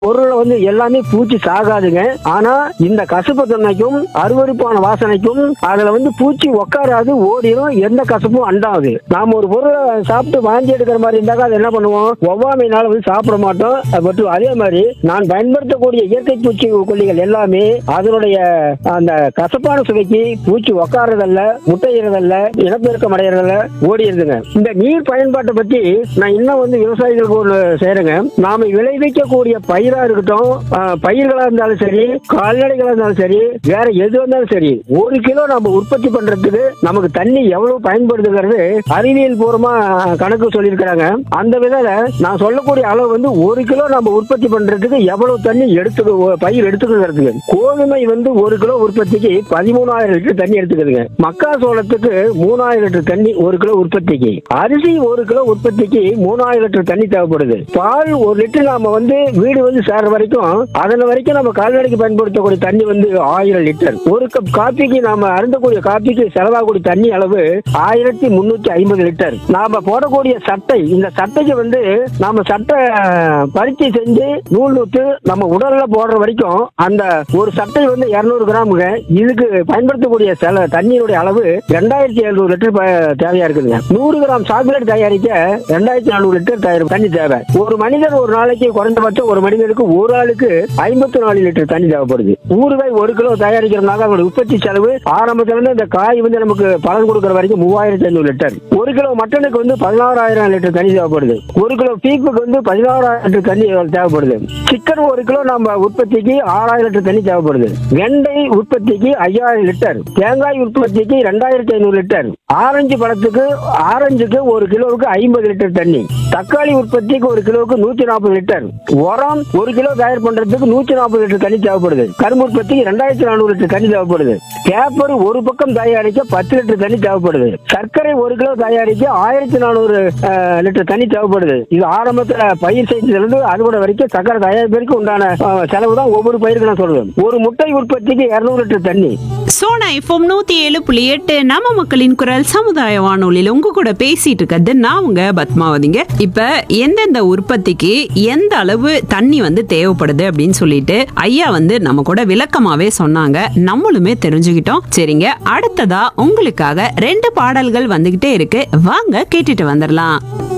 பொருள்ல வந்து எல்லாமே பூச்சி சாகாதுங்க ஆனா இந்த கசப்பு தன்மைக்கும் அருவருப்பான வாசனைக்கும் அதுல வந்து பூச்சி உட்காராது ஓடிடும் எந்த கசப்பும் அண்டாது நாம ஒரு பொருளை சாப்பிட்டு வாந்தி எடுக்கிற மாதிரி இருந்தாக்கா அது என்ன பண்ணுவோம் ஒவ்வாமைனால வந்து சாப்பிட மாட்டோம் பட் அதே மாதிரி நான் பயன்படுத்தக்கூடிய இயற்கை பூச்சி கொல்லிகள் எல்லாமே அதனுடைய அந்த கசப்பான சுவைக்கு பூச்சி உட்காரதல்ல முட்டையிறதல்ல இனப்பெருக்கம் அடையிறதல்ல ஓடிடுதுங்க இந்த நீர் பயன்பாட்டை பத்தி நான் இன்னும் வந்து விவசாயிகளுக்கு ஒன்று செய்யறேங்க நாம விளைவிக்கக்கூடிய பயிரா இருக்கட்டும் ஆஹ், பயிர்களா இருந்தாலும் சரி கால்நடைகளா இருந்தாலும் சரி வேற எது வந்தாலும் சரி ஒரு கிலோ நம்ம உற்பத்தி பண்றதுக்கு நமக்கு தண்ணி எவ்வளவு பயன்படுதுங்கிறது அறிவியல் பூர்வமா கணக்கு சொல்லியிருக்கிறாங்க அந்த விதத்துல நான் சொல்லக்கூடிய அளவு வந்து ஒரு கிலோ நம்ம உற்பத்தி பண்றதுக்கு எவ்வளவு தண்ணி எடுத்துக்க பயிர் எடுத்துக்கிறதுக்கு கோதுமை வந்து ஒரு கிலோ உற்பத்திக்கு பதிமூணாயிரம் லிட்டர் தண்ணி எடுத்துக்குதுங்க மக்காசோளத்துக்கு மூணாயிரம் லிட்டர் தண்ணி ஒரு கிலோ உற்பத்திக்கு அரிசி ஒரு கிலோ உற்பத்திக்கு மூணாயிரம் லிட்டர் தண்ணி தேவைப்படுது பால் ஒரு லிட்டர் நாம வந்து வீடு வந்து சேர்ற வரைக்கும் அதன் வரைக்கும் நம்ம கால்நடைக்கு பயன்படுத்தக்கூடிய தண்ணி வந்து ஆயிரம் லிட்டர் ஒரு கப் காப்பிக்கு நாம அருந்தக்கூடிய காப்பிக்கு செலவாகக்கூடிய தண்ணி அளவு ஆயிரத்தி முன்னூத்தி ஐம்பது லிட்டர் நாம போடக்கூடிய சட்டை இந்த சட்டைக்கு வந்து நாம சட்டை பருத்தி செஞ்சு நூல் நூத்து நம்ம உடல்ல போடுற வரைக்கும் அந்த ஒரு சட்டை வந்து இருநூறு கிராமுங்க இதுக்கு பயன்படுத்தக்கூடிய செல தண்ணியுடைய அளவு ரெண்டாயிரத்தி எழுநூறு லிட்டர் ப- தேவையா இருக்குதுங்க நூறு கிராம் சாக்லேட் தயாரிக்க ரெண்டாயிரத்தி நானூறு லிட்டர் தயார் தண்ணி தேவை ஒரு மனிதர் ஒரு நாளைக்கு குறைந்தபட்சம் ஒரு மனிதனுக்கு ஒரு ஆளுக்கு ஐம்பத்தி நாலு லிட்டர் தண்ணி தேவைப்படுது ஊறுகாய் ஒரு கிலோ தயாரிக்கிறதுனால அதோட உற்பத்தி செலவு ஆரம்பத்துல இருந்து இந்த காய் வந்து நமக்கு பலன் கொடுக்கற வரைக்கும் மூவாயிரத்தி ஐநூறு லிட்டர் ஒரு கிலோ மட்டனுக்கு வந்து பதினாறாயிரம் லிட்டர் தண்ணி தேவைப்படுது ஒரு கிலோ பீப்புக்கு வந்து பதினாறாயிரம் லிட்டர் தண்ணி தேவைப்படுது சிக்கன் ஒரு கிலோ நம்ம உற்பத்திக்கு ஆறாயிரம் லிட்டர் தண்ணி தேவைப்படுது வெண்டை உற்பத்திக்கு ஐயாயிரம் லிட்டர் தேங்காய் உற்பத்திக்கு ரெண்டாயிரத்தி ஐநூறு லிட்டர் ஆரஞ்சு பழத்துக்கு ஆரஞ்சுக்கு ஒரு கிலோவுக்கு ஐம்பது லிட்டர் தண்ணி தக்காளி உற்பத்திக்கு ஒரு கிலோவுக்கு நூத்தி நாற்பது லிட்டர் உரம் ஒரு கிலோ தயார் பண்றதுக்கு நூத்தி நாற்பது லிட்டர் தண்ணி தேவைப்படுது கரும்பு உற்பத்திக்கு ரெண்டாயிரத்தி நானூறு லிட்டர் தண்ணி தேவைப்படுது பேப்பர் ஒரு பக்கம் தயாரிக்க பத்து லிட்டர் தண்ணி தேவைப்படுது சர்க்கரை ஒரு கிலோ தயாரிக்க ஆயிரத்தி நானூறு லிட்டர் தண்ணி தேவைப்படுது இது ஆரம்பத்துல பயிர் செய்ததுல இருந்து அறுவடை வரைக்கும் சர்க்கரை தயாரிப்பிற்கு உண்டான அஹ், செலவு தான் ஒவ்வொரு பயிருக்கு நான் சொல்லுவேன் ஒரு முட்டை உற்பத்திக்கு இருநூறு லிட்டர் தண்ணி சோனா எஃப்எம் நூத்தி ஏழு புள்ளி எட்டு நம்ம மக்களின் குரல் சமுதாய வானொலியில உங்க கூட பேசிட்டு இருக்கிறது நான் உங்க பத்மாவதிங்க இப்ப எந்தெந்த உற்பத்திக்கு எந்த அளவு தண்ணி வந்து தேவைப்படுது அப்படின்னு சொல்லிட்டு ஐயா வந்து நம்ம கூட விளக்கமாவே சொன்னாங்க நம்மளுமே தெரிஞ்சுக்கிட்டோம் சரிங்க அடுத்ததா உங்களுக்காக ரெண்டு பாடல்கள் வந்துகிட்டே இருக்கு வாங்க கேட்டுட்டு வந்துடலாம்